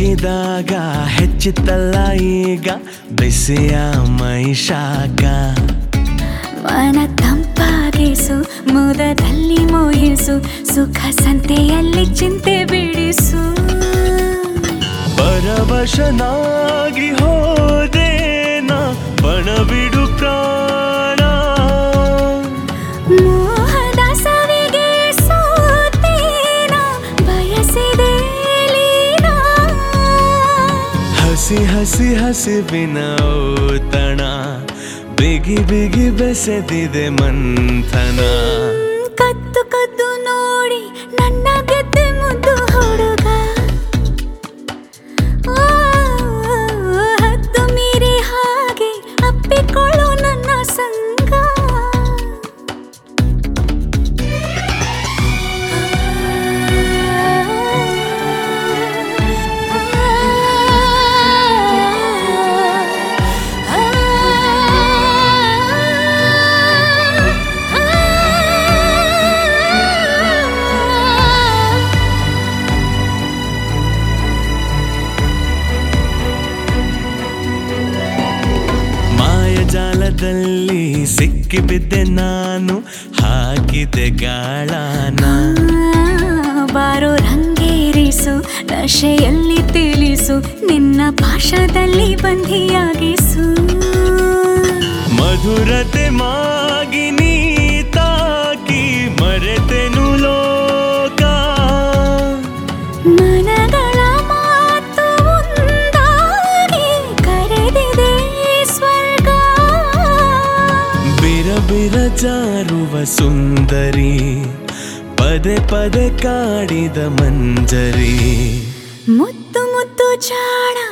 ಬೆಚ್ಚಗಿದಾಗ ಹೆಚ್ಚಿತ್ತಲ್ಲ ಈಗ ಬಿಸಿಯ ಮೈಶಾಕ ಮನ ತಂಪಾಗಿಸು ಮುದದಲ್ಲಿ ಮೋಹಿಸು ಸುಖ ಸಂತೆಯಲ್ಲಿ ಚಿಂತೆ ಬಿಡಿಸು ಪರವಶನಾಗಿ ಹೋದೇನ ಬಣ ಬಿಡು ಪ್ರಾಣ ಮೋಹದ ಸವಿಗೆ ಸೋತೇನ ಬಯಸಿದೆ ಲೀನ ಹಸಿ ಹಸಿ ಹಸಿವಿನ ಔತಣ ಬಿಗಿ ಬಿಗಿ ಬೆಸೆದಿದೆ ಮಂಥನ ಕದ್ದು ಕದ್ದು ನೋಡಿ ನನ್ನ ಗೆದ್ದೆ ಮುದ್ದು ಹುಡುಗ ಆ, ಹದ್ದು ಮೀರಿ ಹಾಗೆ ಅಪ್ಪಿಕೊಳ್ಳು ನನ್ನ ಸಂಗ ಮಾಯಜಾಲದಲ್ಲಿ ಸಿಕ್ಕಿ ಬಿದ್ದೆ ನಾನು ಹಾಕಿದೆ ಗಾಳನ ಬಾರೋ ರಂಗೇರಿಸು ನಶೆಯಲ್ಲಿ ತಿಳಿಸು ನಿನ್ನ ಭಾಷದಲ್ಲಿ ಬಂಧಿಯಾಗಿಸು ಮಧುರತೆ ಮಾಗಿ ನೀ ತಾಕಿ ಮರೆತೆನು ಲೋಕ ಮನಗಳ ಮಾತು ಒಂದಾಗಿ ಕರೆದಿದೆ ಸ್ವರ್ಗ ಬಿರ ಬಿರ ಜಾರುವ ಸುಂದರಿ ಪದೇ ಪದೇ ಕಾಡಿದ ಮಂಜರಿ ಮುತ್ತು ಮುತ್ತು ಚಾಣ